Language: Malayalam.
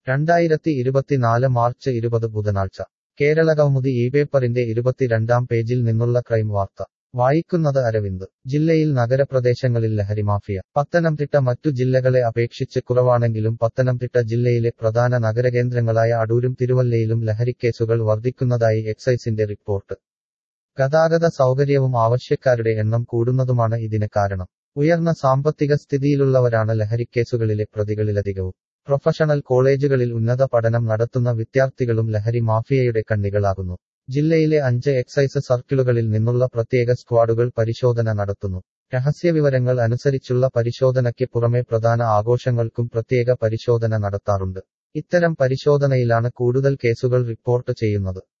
രണ്ടായിരത്തി ഇരുപത്തിനാല് മാർച്ച് ഇരുപത് ബുധനാഴ്ച കേരള കൗമുദി ഈ പേപ്പറിന്റെ ഇരുപത്തിരണ്ടാം പേജിൽ നിന്നുള്ള ക്രൈം വാർത്ത വായിക്കുന്നത് അരവിന്ദ് ജില്ലയിൽ നഗരപ്രദേശങ്ങളിൽ ലഹരിമാഫിയ പത്തനംതിട്ട മറ്റു ജില്ലകളെ അപേക്ഷിച്ച് കുറവാണെങ്കിലും പത്തനംതിട്ട ജില്ലയിലെ പ്രധാന നഗരകേന്ദ്രങ്ങളായ അടൂരും തിരുവല്ലയിലും ലഹരിക്കേസുകൾ വർദ്ധിക്കുന്നതായി എക്സൈസിന്റെ റിപ്പോർട്ട് ഗതാഗത സൗകര്യവും ആവശ്യക്കാരുടെ എണ്ണം കൂടുന്നതുമാണ് ഇതിന് കാരണം ഉയർന്ന സാമ്പത്തിക സ്ഥിതിയിലുള്ളവരാണ് ലഹരിക്കേസുകളിലെ പ്രതികളിലധികവും പ്രൊഫഷണൽ കോളേജുകളിൽ ഉന്നത പഠനം നടത്തുന്ന വിദ്യാർത്ഥികളും ലഹരി മാഫിയയുടെ കണ്ണികളാകുന്നു ജില്ലയിലെ അഞ്ച് എക്സൈസ് സർക്കിളുകളിൽ നിന്നുള്ള പ്രത്യേക സ്ക്വാഡുകൾ പരിശോധന നടത്തുന്നു രഹസ്യവിവരങ്ങൾ അനുസരിച്ചുള്ള പരിശോധനയ്ക്ക് പുറമെ പ്രധാന ആഘോഷങ്ങൾക്കും പ്രത്യേക പരിശോധന നടത്താറുണ്ട് ഇത്തരം പരിശോധനയിലാണ് കൂടുതൽ കേസുകൾ റിപ്പോർട്ട് ചെയ്യുന്നത്